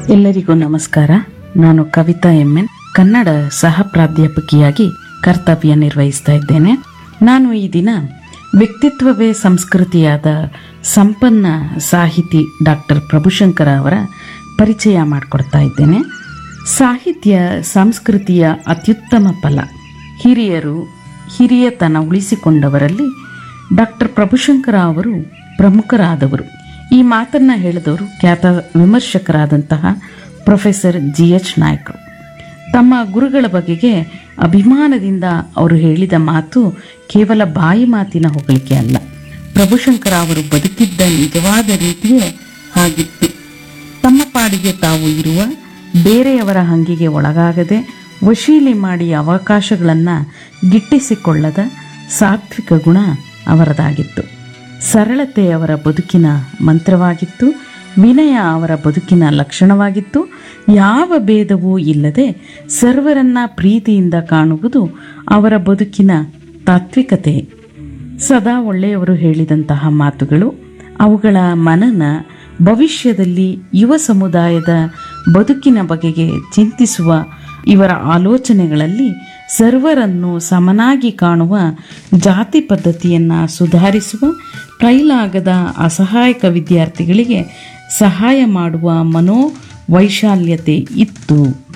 ಎಲ್ಲರಿಗೂ ನಮಸ್ಕಾರ ನಾನು ಕವಿತಾ ಎಂ ಎನ್ ಕನ್ನಡ ಸಹ ಪ್ರಾಧ್ಯಾಪಕಿಯಾಗಿ ಕರ್ತವ್ಯ ನಿರ್ವಹಿಸ್ತಾ ಇದ್ದೇನೆ ನಾನು ಈ ದಿನ ವ್ಯಕ್ತಿತ್ವವೇ ಸಂಸ್ಕೃತಿಯಾದ ಸಂಪನ್ನ ಸಾಹಿತಿ ಡಾಕ್ಟರ್ ಪ್ರಭುಶಂಕರ ಅವರ ಪರಿಚಯ ಮಾಡಿಕೊಡ್ತಾ ಇದ್ದೇನೆ ಸಾಹಿತ್ಯ ಸಂಸ್ಕೃತಿಯ ಅತ್ಯುತ್ತಮ ಫಲ ಹಿರಿಯರು ಹಿರಿಯತನ ಉಳಿಸಿಕೊಂಡವರಲ್ಲಿ ಡಾಕ್ಟರ್ ಪ್ರಭುಶಂಕರ ಅವರು ಪ್ರಮುಖರಾದವರು ಈ ಮಾತನ್ನ ಹೇಳಿದವರು ಖ್ಯಾತ ವಿಮರ್ಶಕರಾದಂತಹ ಪ್ರೊಫೆಸರ್ ಜಿ ಎಚ್ ನಾಯ್ಕರು ತಮ್ಮ ಗುರುಗಳ ಬಗೆಗೆ ಅಭಿಮಾನದಿಂದ ಅವರು ಹೇಳಿದ ಮಾತು ಕೇವಲ ಬಾಯಿ ಮಾತಿನ ಹೊಗಳಿಕೆ ಅಲ್ಲ ಪ್ರಭುಶಂಕರ ಅವರು ಬದುಕಿದ್ದ ನಿಜವಾದ ರೀತಿಯೇ ಹಾಗಿತ್ತು ತಮ್ಮ ಪಾಡಿಗೆ ತಾವು ಇರುವ ಬೇರೆಯವರ ಹಂಗಿಗೆ ಒಳಗಾಗದೆ ವಶೀಲಿ ಮಾಡಿ ಅವಕಾಶಗಳನ್ನು ಗಿಟ್ಟಿಸಿಕೊಳ್ಳದ ಸಾತ್ವಿಕ ಗುಣ ಅವರದಾಗಿತ್ತು ಸರಳತೆ ಅವರ ಬದುಕಿನ ಮಂತ್ರವಾಗಿತ್ತು ವಿನಯ ಅವರ ಬದುಕಿನ ಲಕ್ಷಣವಾಗಿತ್ತು ಯಾವ ಭೇದವೂ ಇಲ್ಲದೆ ಸರ್ವರನ್ನ ಪ್ರೀತಿಯಿಂದ ಕಾಣುವುದು ಅವರ ಬದುಕಿನ ತಾತ್ವಿಕತೆ ಸದಾ ಒಳ್ಳೆಯವರು ಹೇಳಿದಂತಹ ಮಾತುಗಳು ಅವುಗಳ ಮನನ ಭವಿಷ್ಯದಲ್ಲಿ ಯುವ ಸಮುದಾಯದ ಬದುಕಿನ ಬಗೆಗೆ ಚಿಂತಿಸುವ ಇವರ ಆಲೋಚನೆಗಳಲ್ಲಿ ಸರ್ವರನ್ನು ಸಮನಾಗಿ ಕಾಣುವ ಜಾತಿ ಪದ್ಧತಿಯನ್ನು ಸುಧಾರಿಸುವ ಕೈಲಾಗದ ಅಸಹಾಯಕ ವಿದ್ಯಾರ್ಥಿಗಳಿಗೆ ಸಹಾಯ ಮಾಡುವ ಮನೋವೈಶಾಲ್ಯತೆ ಇತ್ತು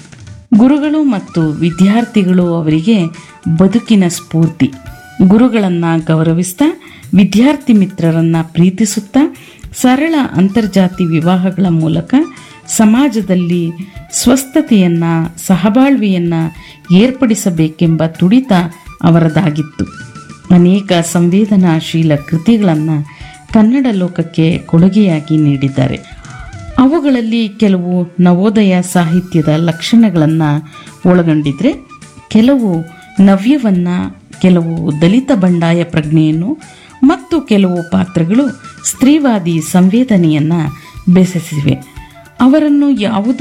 ಗುರುಗಳು ಮತ್ತು ವಿದ್ಯಾರ್ಥಿಗಳು ಅವರಿಗೆ ಬದುಕಿನ ಸ್ಫೂರ್ತಿ ಗುರುಗಳನ್ನು ಗೌರವಿಸ್ತಾ ವಿದ್ಯಾರ್ಥಿ ಮಿತ್ರರನ್ನ ಪ್ರೀತಿಸುತ್ತಾ ಸರಳ ಅಂತರ್ಜಾತಿ ವಿವಾಹಗಳ ಮೂಲಕ ಸಮಾಜದಲ್ಲಿ ಸ್ವಸ್ಥತೆಯನ್ನ ಸಹಬಾಳ್ವೆಯನ್ನ ಏರ್ಪಡಿಸಬೇಕೆಂಬ ತುಡಿತ ಅವರದಾಗಿತ್ತು ಅನೇಕ ಸಂವೇದನಾಶೀಲ ಕೃತಿಗಳನ್ನು ಕನ್ನಡ ಲೋಕಕ್ಕೆ ಕೊಡುಗೆಯಾಗಿ ನೀಡಿದ್ದಾರೆ ಅವುಗಳಲ್ಲಿ ಕೆಲವು ನವೋದಯ ಸಾಹಿತ್ಯದ ಲಕ್ಷಣಗಳನ್ನು ಒಳಗೊಂಡಿದ್ರೆ ಕೆಲವು ನವ್ಯವನ್ನು ಕೆಲವು ದಲಿತ ಬಂಡಾಯ ಪ್ರಜ್ಞೆಯನ್ನು ಮತ್ತು ಕೆಲವು ಪಾತ್ರಗಳು ಸ್ತ್ರೀವಾದಿ ಸಂವೇದನೆಯನ್ನು ಬೆಸೆಸಿವೆ ಅವರನ್ನು ಯಾವುದೋ